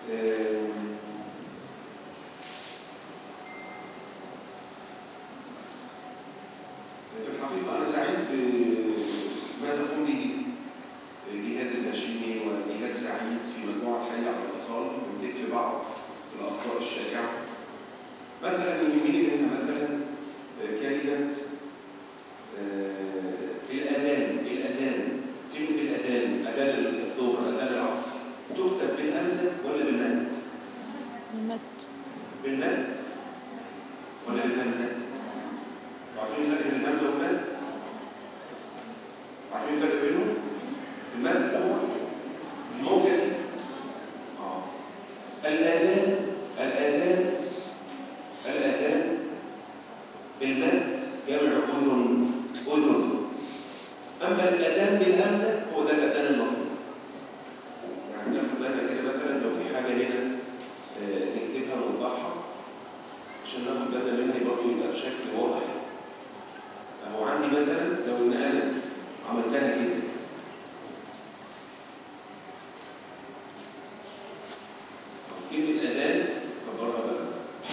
آم، في الحقيقة أنا سعيد بما تقوم به جهاد الهاشمي وجهاد سعيد في مجموعة حي على الاتصال من ذكر بعض الأخطاء الشائعة. مثلا يهمني منها مثلا كلمة آه، الأذان الأذان كلمة الأذان أذان الظهر أذان العصر تكتب بالهمزة ولا بالمد؟ المد بالمد ولا بالهمزة؟ عارفين الفرق بين الهمزة والمد؟ عارفين الفرق بينهم؟ المد اللي هو الموجة دي اه الأذان الأذان الأذان بالمد جمع أذن أذن أما الأذان بالهمزة هو ده الأذان المطلوب يعني ناخد بالنا كده مثلا لو في حاجة هنا آه، نكتبها ونوضحها عشان ناخد بالنا منها برضه يبقى بشكل واضح هو عندي مثلا لو ان انا عملتها كده كلمة أذان كبرها بقى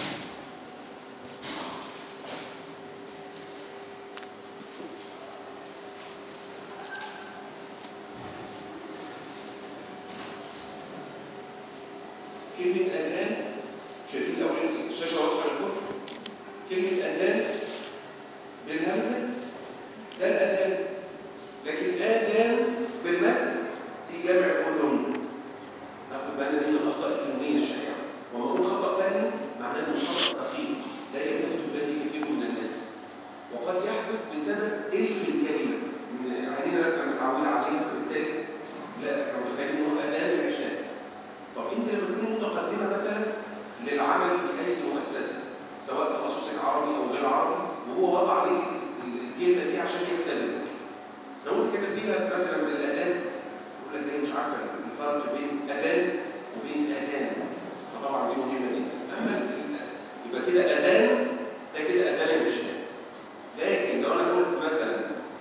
كلمة أذان شايفين الأول الشاشة واضحة لكم كلمة أذان بالهمزة ده الأذان لكن آذان بالمد دي جمع أذن ناخد بالنا دي من الأخطاء الفنية الشائعة وما أقول خطأ فني معناه إنه خطأ دقيق لا يلتفت إليه كثير من الناس وقد يحدث بسبب ألف الكلمة إن عينينا مثلا متعودة عليها فبالتالي لا احنا متخيلين إن هو أذان العشاء طب أنت لما تكون متقدمة مثلا للعمل في أي مؤسسة سواء تخصصك عربي أو غير عربي وهو وضع عليك الكلمة دي عشان يختبرك لو انت كتبتيها مثلا بالاذان يقول لك ده مش عارفه الفرق بين اذان وبين اذان فطبعا دي مهمه جدا اما ال- يبقى كده اذان ده كده اذان العشاء لكن لو انا قلت مثلا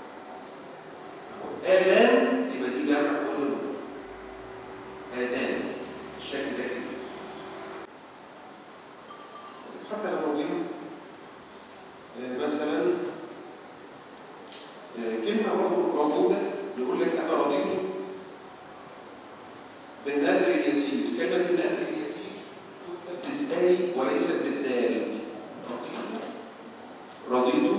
اذان يبقى دي جمع اذن اذان الشكل ده كده حتى لو جينا آه، مثلا كلمة برضه موجودة يقول لك أنا رضيت بالنذر اليسير كلمة النذر اليسير تكتب بالزاي وليست بالدال رضيت رضيت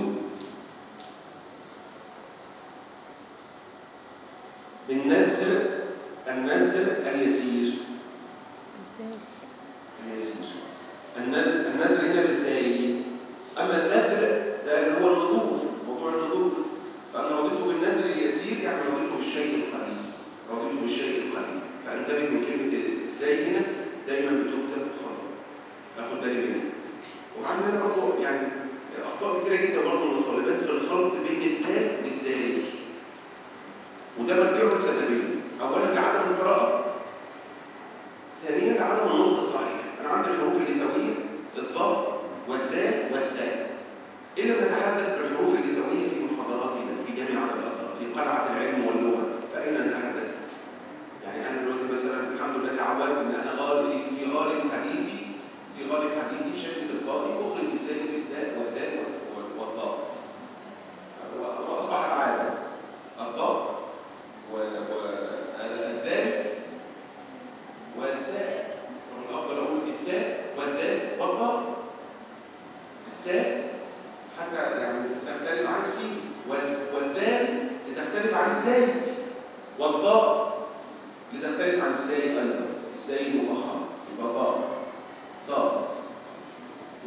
بالنذر النذر اليسير ازاي اليسير النذر النذر هنا بالزاي أما النذر ده اللي هو النذور موضوع النذور فأنا رضيت بالنذر اليسير يعني رضيت بالشيء القليل رضيت بالشيء القليل فانتبه من كلمة ازاي هنا دايما بتكتب خطأ اخد بالي منها وعندنا برضه يعني اخطاء كتيره جدا برضه من الطالبات في الخلط بين الدال والزاي وده مرجعه لسببين اولا لعدم القراءه ثانيا لعدم النطق الصحيح انا عندي الحروف اللثويه الضاء والدال والثاء إن نتحدث بالحروف اللثوية في محاضراتنا في جامعة الأزهر في قلعة العلم واللغة فأين نتحدث؟ يعني أنا دلوقتي مثلا الحمد لله تعودت إن أنا غالب في في غالب حديثي في غالب حديثي شكل تلقائي أخرج لساني في الداء والدال وال- والضاء و- وأصبحت عادة الضاء والذال والتاء والأفضل أقول التاء والدال والضاء التاء حتى يعني تختلف عن السين وال- والدال لتختلف عن الزاي والضاء لتختلف عن الزاي ايضا الزاي المفخم